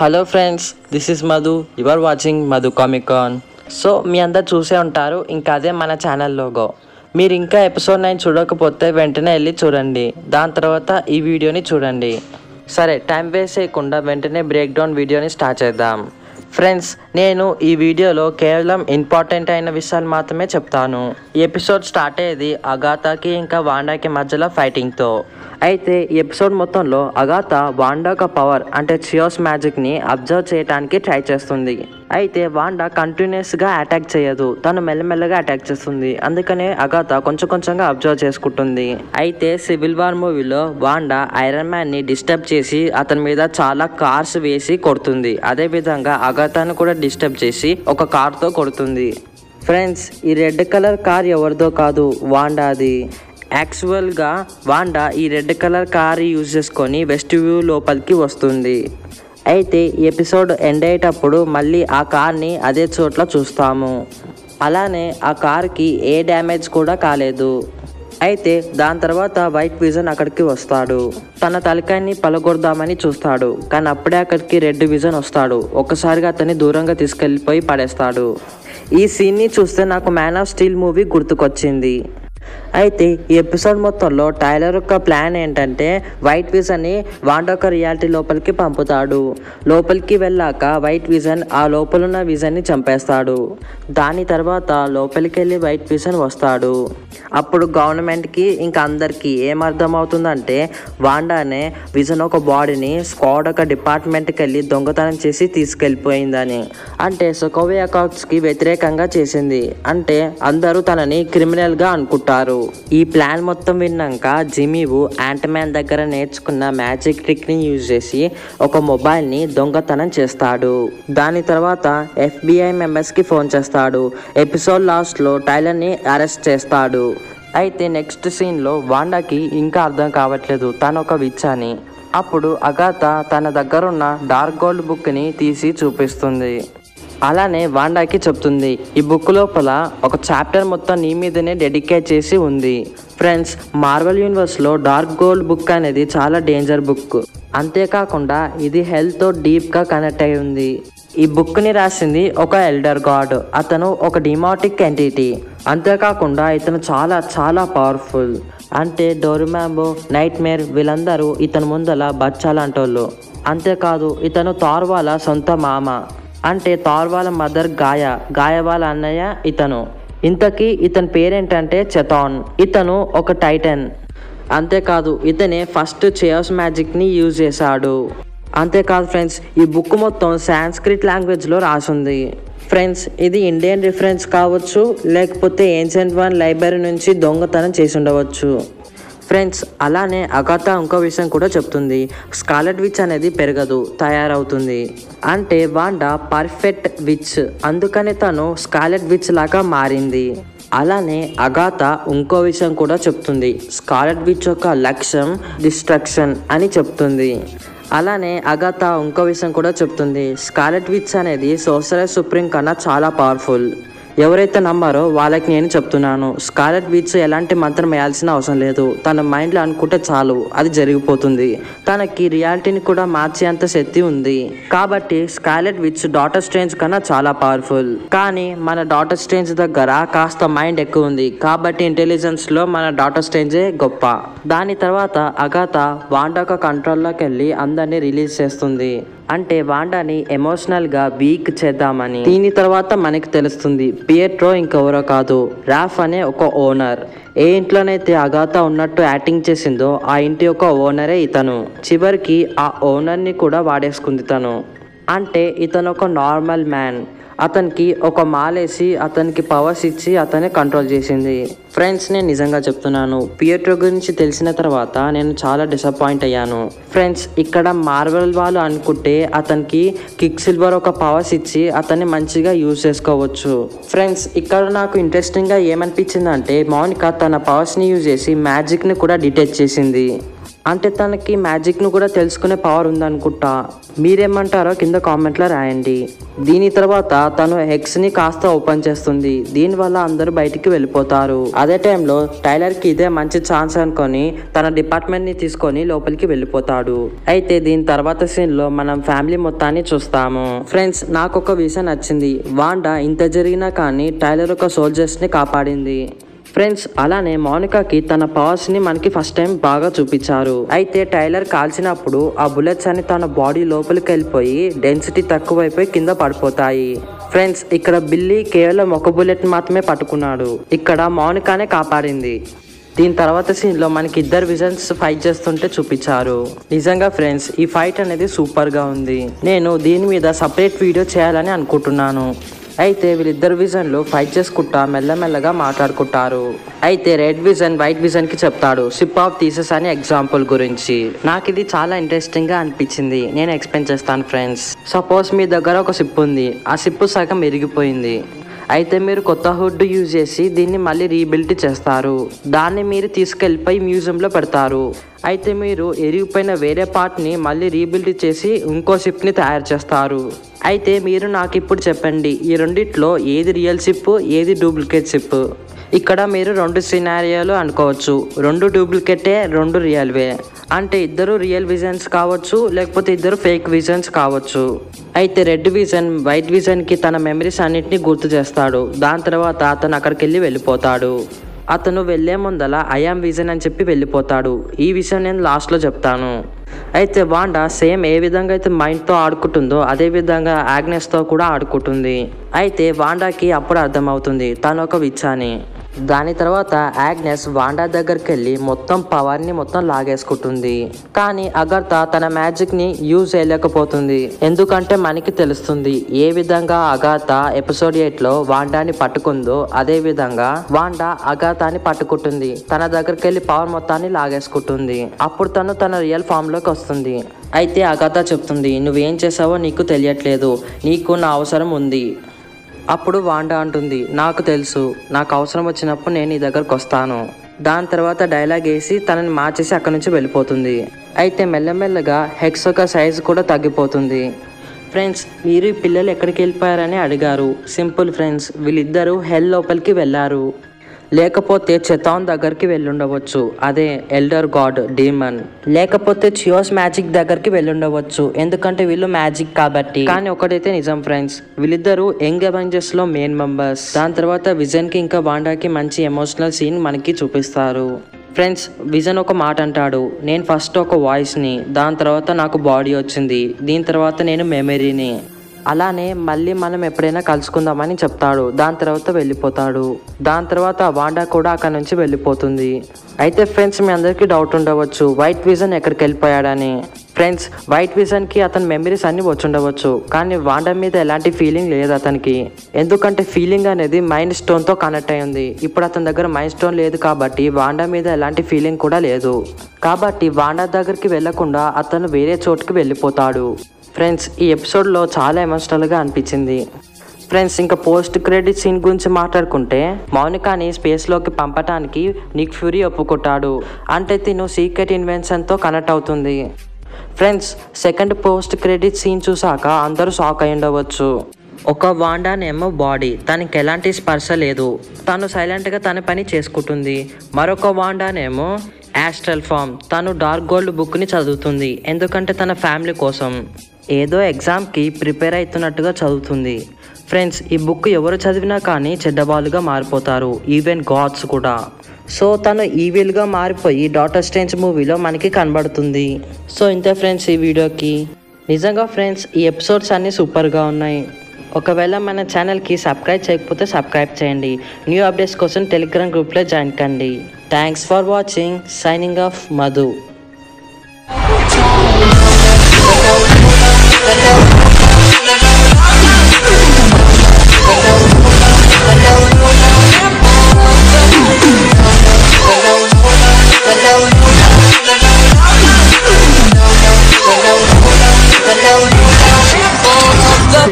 hello friends this is Madhu you are watching Madhu Comicon so మీ అందరు చూసే ఉంటారు ఇంకా అదే మన ఛానల్ లోగో మీరు ఇంకా ఎపిసోడ్ నైన్ చూడకపోతే వెంటనే వెళ్ళి చూడండి దాని తర్వాత ఈ వీడియోని చూడండి సరే టైం వేస్ట్ చేయకుండా వెంటనే బ్రేక్ డౌన్ వీడియోని స్టార్ట్ చేద్దాం ఫ్రెండ్స్ నేను ఈ వీడియోలో కేవలం ఇంపార్టెంట్ అయిన విషయాలు మాత్రమే చెప్తాను ఈ ఎపిసోడ్ స్టార్ట్ అయ్యేది అగాతాకి ఇంకా వాండాకి మధ్యలో ఫైటింగ్తో అయితే ఈ ఎపిసోడ్ మొత్తంలో అగాత వాండా యొక్క పవర్ అంటే చియోస్ మ్యాజిక్ని అబ్జర్వ్ చేయడానికి ట్రై చేస్తుంది అయితే వాండా కంటిన్యూస్గా అటాక్ చేయదు తను మెల్లమెల్లగా అటాక్ చేస్తుంది అందుకనే అగాత కొంచెం కొంచెంగా అబ్జర్వ్ చేసుకుంటుంది అయితే సివిల్ వార్ మూవీలో వాండా ఐరన్ మ్యాన్ని డిస్టర్బ్ చేసి అతని మీద చాలా కార్స్ వేసి కొడుతుంది అదే విధంగా అగాతాను కూడా డిస్టర్బ్ చేసి ఒక కార్తో కొడుతుంది ఫ్రెండ్స్ ఈ రెడ్ కలర్ కార్ ఎవరిదో కాదు వాండాది యాక్చువల్గా వాండా ఈ రెడ్ కలర్ కార్ యూజ్ చేసుకొని వెస్ట్ వ్యూ లోపలికి వస్తుంది అయితే ఈ ఎపిసోడ్ ఎండ్ అయ్యేటప్పుడు మళ్ళీ ఆ కార్ని అదే చోట్ల చూస్తాము అలానే ఆ కార్కి ఏ డ్యామేజ్ కూడా కాలేదు అయితే దాని తర్వాత వైట్ విజన్ అక్కడికి వస్తాడు తన తలకాయని పలగొడదామని చూస్తాడు కానీ అప్పుడే అక్కడికి రెడ్ విజన్ వస్తాడు ఒక్కసారిగా అతన్ని దూరంగా తీసుకెళ్ళిపోయి పడేస్తాడు ఈ సీన్ని చూస్తే నాకు మ్యాన్ ఆఫ్ స్టీల్ మూవీ గుర్తుకొచ్చింది అయితే ఈ ఎపిసోడ్ మొత్తంలో టైలర్ యొక్క ప్లాన్ ఏంటంటే వైట్ విజన్ని వాండొక రియాలిటీ లోపలికి పంపుతాడు లోపలికి వెళ్ళాక వైట్ విజన్ ఆ లోపలున్న విజన్ని చంపేస్తాడు దాని తర్వాత లోపలికి వెళ్ళి వైట్ విజన్ వస్తాడు అప్పుడు గవర్నమెంట్కి ఇంకా అందరికీ ఏమర్థం అవుతుందంటే వాండానే విజన్ ఒక బాడీని స్క్వాడ్ ఒక డిపార్ట్మెంట్కి వెళ్ళి దొంగతనం చేసి తీసుకెళ్ళిపోయిందని అంటే సొకోవే అకౌంట్స్కి వ్యతిరేకంగా చేసింది అంటే అందరూ తనని క్రిమినల్గా అనుకుంటారు ఈ ప్లాన్ మొత్తం విన్నాక జిమీవు మ్యాన్ దగ్గర నేర్చుకున్న మ్యాజిక్ ట్రిక్ని యూజ్ చేసి ఒక మొబైల్ని దొంగతనం చేస్తాడు దాని తర్వాత ఎఫ్బిఐ మెంబర్స్కి ఫోన్ చేస్తాడు ఎపిసోడ్ లాస్ట్లో టైలర్ని అరెస్ట్ చేస్తాడు అయితే నెక్స్ట్ సీన్లో వాండాకి ఇంకా అర్థం కావట్లేదు తను ఒక విచ్ అని అప్పుడు అగాత తన దగ్గరున్న డార్క్ గోల్డ్ బుక్ని తీసి చూపిస్తుంది అలానే వాండాకి చెప్తుంది ఈ బుక్ లోపల ఒక చాప్టర్ మొత్తం నీ మీదనే డెడికేట్ చేసి ఉంది ఫ్రెండ్స్ మార్వల్ యూనివర్స్లో డార్క్ గోల్డ్ బుక్ అనేది చాలా డేంజర్ బుక్ అంతేకాకుండా ఇది హెల్త్తో డీప్గా కనెక్ట్ అయి ఉంది ఈ బుక్ని రాసింది ఒక ఎల్డర్ గాడ్ అతను ఒక డిమాటిక్ ఎంటిటీ అంతేకాకుండా ఇతను చాలా చాలా పవర్ఫుల్ అంటే డోరుమాంబో నైట్ మేర్ వీళ్ళందరూ ఇతని ముందల బచ్చాలంటోళ్ళు అంతేకాదు ఇతను తార్వాల సొంత మామ అంటే తార్వాల మదర్ గాయ గాయ వాళ్ళ అన్నయ్య ఇతను ఇంతకీ ఇతని పేరేంటంటే చెతాన్ ఇతను ఒక టైటన్ అంతేకాదు ఇతనే ఫస్ట్ చేయాస్ మ్యాజిక్ని యూజ్ చేశాడు అంతేకాదు ఫ్రెండ్స్ ఈ బుక్ మొత్తం సాంస్క్రిట్ లాంగ్వేజ్లో రాసుంది ఫ్రెండ్స్ ఇది ఇండియన్ రిఫరెన్స్ కావచ్చు లేకపోతే ఏన్షియంట్ వన్ లైబ్రరీ నుంచి దొంగతనం చేసి ఉండవచ్చు ఫ్రెండ్స్ అలానే అగాత ఇంకో విషయం కూడా చెప్తుంది స్కాలెట్ విచ్ అనేది పెరగదు తయారవుతుంది అంటే వాండా పర్ఫెక్ట్ విచ్ అందుకని తను స్కాలెట్ విచ్ లాగా మారింది అలానే అగాత ఇంకో విషయం కూడా చెప్తుంది స్కాలెట్ విచ్ యొక్క లక్ష్యం డిస్ట్రక్షన్ అని చెప్తుంది అలానే అగాత ఇంకో విషయం కూడా చెప్తుంది స్కాలెట్ విచ్ అనేది సోషలైజ్ సుప్రీం కన్నా చాలా పవర్ఫుల్ ఎవరైతే నమ్మారో వాళ్ళకి నేను చెప్తున్నాను స్కాలెట్ విచ్ ఎలాంటి మంత్రం వేయాల్సిన అవసరం లేదు తన మైండ్లో అనుకుంటే చాలు అది జరిగిపోతుంది తనకి రియాలిటీని కూడా మార్చేంత శక్తి ఉంది కాబట్టి స్కాలెట్ విచ్ డాటర్ స్ట్రేంజ్ కన్నా చాలా పవర్ఫుల్ కానీ మన డాటర్ స్ట్రేంజ్ దగ్గర కాస్త మైండ్ ఎక్కువ ఉంది కాబట్టి ఇంటెలిజెన్స్ లో మన డాటర్ స్ట్రేంజే గొప్ప దాని తర్వాత అగాత వాండాక కంట్రోల్లోకి వెళ్ళి అందరినీ రిలీజ్ చేస్తుంది అంటే వాండాని ఎమోషనల్ గా వీక్ చేద్దామని దీని తర్వాత మనకి తెలుస్తుంది పియట్రో ఇంకెవరో కాదు రాఫ్ అనే ఒక ఓనర్ ఏ ఇంట్లోనైతే అగాత ఉన్నట్టు యాక్టింగ్ చేసిందో ఆ ఇంటి యొక్క ఓనరే ఇతను చివరికి ఆ ఓనర్ని కూడా వాడేసుకుంది తను అంటే ఇతను ఒక నార్మల్ మ్యాన్ అతనికి ఒక మాలేసి అతనికి పవర్స్ ఇచ్చి అతన్ని కంట్రోల్ చేసింది ఫ్రెండ్స్ నేను నిజంగా చెప్తున్నాను పియట్రో గురించి తెలిసిన తర్వాత నేను చాలా డిసప్పాయింట్ అయ్యాను ఫ్రెండ్స్ ఇక్కడ మార్వెల్ వాళ్ళు అనుకుంటే అతనికి కిక్ సిల్వర్ ఒక పవర్స్ ఇచ్చి అతన్ని మంచిగా యూజ్ చేసుకోవచ్చు ఫ్రెండ్స్ ఇక్కడ నాకు ఇంట్రెస్టింగ్గా ఏమనిపించిందంటే మౌనిక తన పవర్స్ని యూజ్ చేసి మ్యాజిక్ని కూడా డిటెక్ట్ చేసింది అంటే తనకి మ్యాజిక్ను కూడా తెలుసుకునే పవర్ ఉందనుకుంటా మీరేమంటారో కింద కామెంట్లో రాయండి దీని తర్వాత తను ఎగ్స్ని కాస్త ఓపెన్ చేస్తుంది దీనివల్ల అందరూ బయటికి వెళ్ళిపోతారు అదే టైంలో టైలర్కి ఇదే మంచి ఛాన్స్ అనుకొని తన డిపార్ట్మెంట్ని తీసుకొని లోపలికి వెళ్ళిపోతాడు అయితే దీని తర్వాత సీన్లో మనం ఫ్యామిలీ మొత్తాన్ని చూస్తాము ఫ్రెండ్స్ నాకు ఒక విషయం నచ్చింది వాండా ఇంత జరిగినా కానీ టైలర్ ఒక సోల్జర్స్ని కాపాడింది ఫ్రెండ్స్ అలానే మౌనికకి తన పవర్స్ ని మనకి ఫస్ట్ టైం బాగా చూపించారు అయితే టైలర్ కాల్చినప్పుడు ఆ బుల్లెట్స్ అని తన బాడీ లోపలికి వెళ్ళిపోయి డెన్సిటీ తక్కువైపోయి కింద పడిపోతాయి ఫ్రెండ్స్ ఇక్కడ బిల్లీ కేవలం ఒక బుల్లెట్ మాత్రమే పట్టుకున్నాడు ఇక్కడ మౌనికానే కాపాడింది దీని తర్వాత సీన్లో మనకి ఇద్దరు విజన్స్ ఫైట్ చేస్తుంటే చూపించారు నిజంగా ఫ్రెండ్స్ ఈ ఫైట్ అనేది సూపర్గా ఉంది నేను దీని మీద సపరేట్ వీడియో చేయాలని అనుకుంటున్నాను అయితే వీళ్ళిద్దరు విజన్లు ఫైట్ చేసుకుంటా మెల్లమెల్లగా మాట్లాడుకుంటారు అయితే రెడ్ విజన్ వైట్ విజన్ కి చెప్తాడు షిప్ ఆఫ్ థీసెస్ అని ఎగ్జాంపుల్ గురించి నాకు ఇది చాలా ఇంట్రెస్టింగ్ గా అనిపించింది నేను ఎక్స్ప్లెయిన్ చేస్తాను ఫ్రెండ్స్ సపోజ్ మీ దగ్గర ఒక షిప్ ఉంది ఆ షిప్ సగం ఇరిగిపోయింది అయితే మీరు కొత్త హుడ్ యూజ్ చేసి దీన్ని మళ్ళీ రీబిల్డ్ చేస్తారు దాన్ని మీరు తీసుకెళ్ళిపోయి మ్యూజియంలో పెడతారు అయితే మీరు ఎరిగిపోయిన వేరే పార్ట్ని మళ్ళీ రీబిల్డ్ చేసి ఇంకో షిప్ని తయారు చేస్తారు అయితే మీరు నాకు ఇప్పుడు చెప్పండి ఈ రెండిట్లో ఏది రియల్ షిప్ ఏది డూప్లికేట్ షిప్ ఇక్కడ మీరు రెండు సినారియోలు అనుకోవచ్చు రెండు డూప్లికేటే రెండు రియల్వే అంటే ఇద్దరు రియల్ విజన్స్ కావచ్చు లేకపోతే ఇద్దరు ఫేక్ విజన్స్ కావచ్చు అయితే రెడ్ విజన్ వైట్ విజన్కి తన మెమరీస్ అన్నింటినీ గుర్తు చేస్తాడు దాని తర్వాత అతను అక్కడికి వెళ్ళి వెళ్ళిపోతాడు అతను వెళ్లే ముందల ఐఆమ్ విజన్ అని చెప్పి వెళ్ళిపోతాడు ఈ విషయం నేను లాస్ట్లో చెప్తాను అయితే వాండా సేమ్ ఏ విధంగా అయితే మైండ్తో ఆడుకుంటుందో అదే విధంగా ఆగ్నెస్తో కూడా ఆడుకుంటుంది అయితే వాండాకి అప్పుడు అర్థమవుతుంది తను ఒక విచ్చాని దాని తర్వాత ఆగ్నెస్ వాండా దగ్గరికి వెళ్ళి మొత్తం పవర్ని మొత్తం లాగేసుకుంటుంది కానీ అగర్త తన మ్యాజిక్ ని యూజ్ చేయలేకపోతుంది ఎందుకంటే మనకి తెలుస్తుంది ఏ విధంగా అగాత ఎపిసోడ్ ఎయిట్ లో వాండాని పట్టుకుందో అదే విధంగా వాండా అగాతాని పట్టుకుంటుంది తన దగ్గరికి వెళ్ళి పవర్ మొత్తాన్ని లాగేసుకుంటుంది అప్పుడు తను తన రియల్ ఫామ్ లోకి వస్తుంది అయితే అగాత చెప్తుంది నువ్వేం చేసావో నీకు తెలియట్లేదు నీకు నా అవసరం ఉంది అప్పుడు వాండా అంటుంది నాకు తెలుసు నాకు అవసరం వచ్చినప్పుడు నేను నీ దగ్గరకు వస్తాను దాని తర్వాత డైలాగ్ వేసి తనని మార్చేసి అక్కడి నుంచి వెళ్ళిపోతుంది అయితే మెల్లమెల్లగా హెక్స్ యొక్క సైజు కూడా తగ్గిపోతుంది ఫ్రెండ్స్ మీరు ఈ పిల్లలు ఎక్కడికి వెళ్ళిపోయారని అడిగారు సింపుల్ ఫ్రెండ్స్ వీళ్ళిద్దరూ హెల్ లోపలికి వెళ్ళారు లేకపోతే చెతాన్ దగ్గరికి వెళ్ళుండవచ్చు అదే ఎల్డర్ గాడ్ డీమన్ లేకపోతే చియోస్ మ్యాజిక్ దగ్గరికి వెళ్ళుండవచ్చు ఎందుకంటే వీళ్ళు మ్యాజిక్ కాబట్టి కానీ ఒకటైతే నిజం ఫ్రెండ్స్ వీళ్ళిద్దరూ యంగ్ అవెంజర్స్ లో మెయిన్ మెంబర్స్ దాని తర్వాత విజన్ కి ఇంకా వాండాకి మంచి ఎమోషనల్ సీన్ మనకి చూపిస్తారు ఫ్రెండ్స్ విజన్ ఒక మాట అంటాడు నేను ఫస్ట్ ఒక వాయిస్ని దాని తర్వాత నాకు బాడీ వచ్చింది దీని తర్వాత నేను మెమరీని అలానే మళ్ళీ మనం ఎప్పుడైనా కలుసుకుందామని చెప్తాడు దాని తర్వాత వెళ్ళిపోతాడు దాని తర్వాత వాండా కూడా అక్కడ నుంచి వెళ్ళిపోతుంది అయితే ఫ్రెండ్స్ మీ అందరికీ డౌట్ ఉండవచ్చు వైట్ విజన్ ఎక్కడికి వెళ్ళిపోయాడని ఫ్రెండ్స్ వైట్ విజన్కి అతని మెమరీస్ అన్ని వచ్చి ఉండవచ్చు కానీ వాండా మీద ఎలాంటి ఫీలింగ్ లేదు అతనికి ఎందుకంటే ఫీలింగ్ అనేది మైండ్ స్టోన్తో కనెక్ట్ అయి ఉంది ఇప్పుడు అతని దగ్గర మైండ్ స్టోన్ లేదు కాబట్టి వాండా మీద ఎలాంటి ఫీలింగ్ కూడా లేదు కాబట్టి వాండా దగ్గరికి వెళ్లకుండా అతను వేరే చోటుకి వెళ్ళిపోతాడు ఫ్రెండ్స్ ఈ ఎపిసోడ్లో చాలా ఎమోషనల్గా అనిపించింది ఫ్రెండ్స్ ఇంకా పోస్ట్ క్రెడిట్ సీన్ గురించి మాట్లాడుకుంటే మౌనికాని స్పేస్లోకి పంపటానికి నిక్ ఫ్యూరీ ఒప్పుకుంటాడు అంటే తిను సీక్రెట్ ఇన్వెన్షన్తో కనెక్ట్ అవుతుంది friends second post credit scene చూసాక అందరూ షాక్ అయి ఉండవచ్చు ఒక వాండానేమో బాడీ తనకి ఎలాంటి స్పర్శ లేదు తను సైలెంట్గా తన పని చేసుకుంటుంది మరొక వాండానేమో యాస్ట్రల్ ఫామ్ తను డార్క్ గోల్డ్ బుక్ని చదువుతుంది ఎందుకంటే తన ఫ్యామిలీ కోసం ఏదో ఎగ్జామ్కి ప్రిపేర్ అవుతున్నట్టుగా చదువుతుంది ఫ్రెండ్స్ ఈ బుక్ ఎవరు చదివినా కానీ చెడ్డవాళ్ళుగా మారిపోతారు ఈవెన్ గాడ్స్ కూడా సో తను ఈవిల్గా మారిపోయి డాటర్ స్ట్రేంజ్ మూవీలో మనకి కనబడుతుంది సో ఇంతే ఫ్రెండ్స్ ఈ వీడియోకి నిజంగా ఫ్రెండ్స్ ఈ ఎపిసోడ్స్ అన్నీ సూపర్గా ఉన్నాయి ఒకవేళ మన ఛానల్కి సబ్స్క్రైబ్ చేయకపోతే సబ్స్క్రైబ్ చేయండి న్యూ అప్డేట్స్ కోసం టెలిగ్రామ్ గ్రూప్లో జాయిన్ కండి thanks for watching signing off Madhu